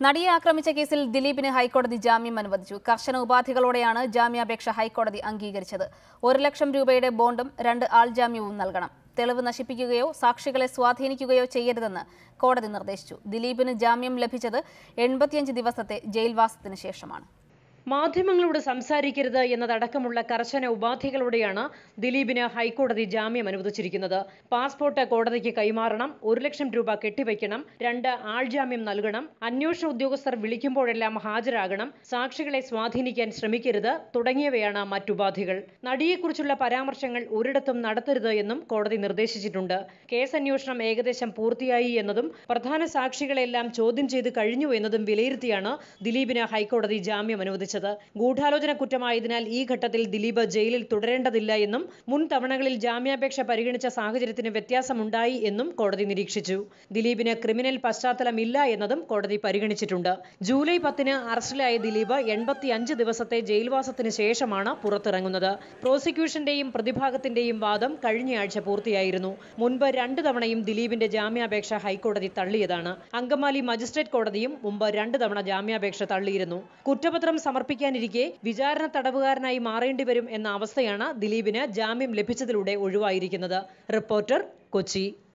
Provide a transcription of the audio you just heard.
നടിയെ ആക്രമിച്ച കേസിൽ ദിലീപിന് ഹൈക്കോടതി ജാമ്യം അനുവദിച്ചു കർശന ഉപാധികളോടെയാണ് ജാമ്യാപേക്ഷ ഹൈക്കോടതി അംഗീകരിച്ചത് ഒരു ലക്ഷം രൂപയുടെ ബോണ്ടും രണ്ട് ആൾജാമ്യവും നൽകണം തെളിവ് നശിപ്പിക്കുകയോ സാക്ഷികളെ സ്വാധീനിക്കുകയോ ചെയ്യരുതെന്ന് കോടതി നിർദ്ദേശിച്ചു ദിലീപിന് ജാമ്യം ലഭിച്ചത് എൺപത്തിയഞ്ച് ദിവസത്തെ ജയിൽവാസത്തിന് ശേഷമാണ് മാധ്യമങ്ങളോട് സംസാരിക്കരുത് എന്നതടക്കമുള്ള കർശന ഉപാധികളോടെയാണ് ദിലീപിന് ഹൈക്കോടതി ജാമ്യം അനുവദിച്ചിരിക്കുന്നത് പാസ്പോർട്ട് കോടതിക്ക് കൈമാറണം ഒരു ലക്ഷം രൂപ കെട്ടിവയ്ക്കണം രണ്ട് ആൾജാമ്യം നൽകണം അന്വേഷണ ഉദ്യോഗസ്ഥർ വിളിക്കുമ്പോഴെല്ലാം ഹാജരാകണം സാക്ഷികളെ സ്വാധീനിക്കാൻ ശ്രമിക്കരുത് തുടങ്ങിയവയാണ് മറ്റുപാധികൾ നടിയെക്കുറിച്ചുള്ള പരാമർശങ്ങൾ ഒരിടത്തും നടത്തരുത് എന്നും കോടതി നിർദ്ദേശിച്ചിട്ടുണ്ട് കേസന്വേഷണം ഏകദേശം പൂർത്തിയായി എന്നതും പ്രധാന സാക്ഷികളെല്ലാം ചോദ്യം ചെയ്ത് കഴിഞ്ഞു എന്നതും വിലയിരുത്തിയാണ് ദിലീപിന് ഹൈക്കോടതി ജാമ്യം അനുവദിച്ചത് ഗൂഢാലോചന കുറ്റമായതിനാൽ ഈ ഘട്ടത്തിൽ ദിലീപ് ജയിലിൽ തുടരേണ്ടതില്ല എന്നും മുൻ തവണകളിൽ ജാമ്യാപേക്ഷ പരിഗണിച്ച സാഹചര്യത്തിന് വ്യത്യാസമുണ്ടായി എന്നും കോടതി നിരീക്ഷിച്ചു ദിലീപിന് ക്രിമിനൽ പശ്ചാത്തലമില്ല എന്നതും കോടതി പരിഗണിച്ചിട്ടുണ്ട് ജൂലൈ പത്തിന് അറസ്റ്റിലായ ദിലീപ് എൺപത്തിയഞ്ച് ദിവസത്തെ ജയിൽവാസത്തിന് ശേഷമാണ് പുറത്തിറങ്ങുന്നത് പ്രോസിക്യൂഷന്റെയും പ്രതിഭാഗത്തിന്റെയും വാദം കഴിഞ്ഞയാഴ്ച പൂർത്തിയായിരുന്നു മുൻപ് രണ്ടു തവണയും ദിലീപിന്റെ ജാമ്യാപേക്ഷ ഹൈക്കോടതി തള്ളിയതാണ് അങ്കമാലി മജിസ്ട്രേറ്റ് കോടതിയും മുമ്പ് രണ്ട് തവണ ജാമ്യാപേക്ഷ തള്ളിയിരുന്നു കുറ്റപത്രം സമർപ്പിക്കാനിരിക്കെ വിചാരണ തടവുകാരനായി മാറേണ്ടി വരും എന്ന അവസ്ഥയാണ് ദിലീപിന് ജാമ്യം ലഭിച്ചതിലൂടെ ഒഴിവായിരിക്കുന്നത് റിപ്പോർട്ടർ കൊച്ചി